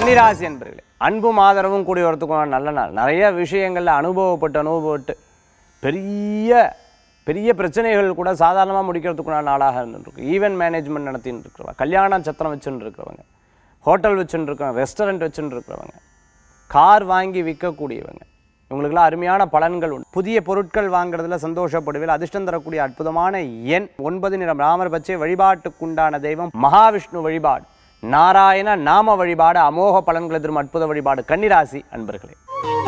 கன்னிராசி என்பர்களே அன்பும் ஆதரவும் கூடி வரத்துக்கும் நல்ல நாள் நிறைய விஷயங்கள்ல அனுபவப்பட்டு அனுபவப்பட்டு பெரிய பெரிய பிரச்சனைகள் கூட சாதாரணமாக முடிக்கிறதுக்குண்டான நாளாக இருந்துருக்கு ஈவென்ட் மேனேஜ்மெண்ட் நடத்தின்னு இருக்கிறவங்க கல்யாண சத்திரம் வச்சுன்னு இருக்கிறவங்க ஹோட்டல் வச்சுன்னு இருக்கிறவங்க ரெஸ்டாரண்ட் வச்சுன்னு இருக்கிறவங்க கார் வாங்கி விற்கக்கூடியவங்க இவங்களுக்கெல்லாம் அருமையான பலன்கள் உண்டு புதிய பொருட்கள் வாங்குறதுல சந்தோஷப்படுவேன் அதிர்ஷ்டம் தரக்கூடிய அற்புதமான எண் ஒன்பது நிறம் ராமர் பச்சை வழிபாட்டுக்குண்டான தெய்வம் மகாவிஷ்ணு வழிபாடு நாராயண நாம வழிபாடு அமோக பலன்களை தரும் அற்புத வழிபாடு கன்னிராசி அன்பர்களே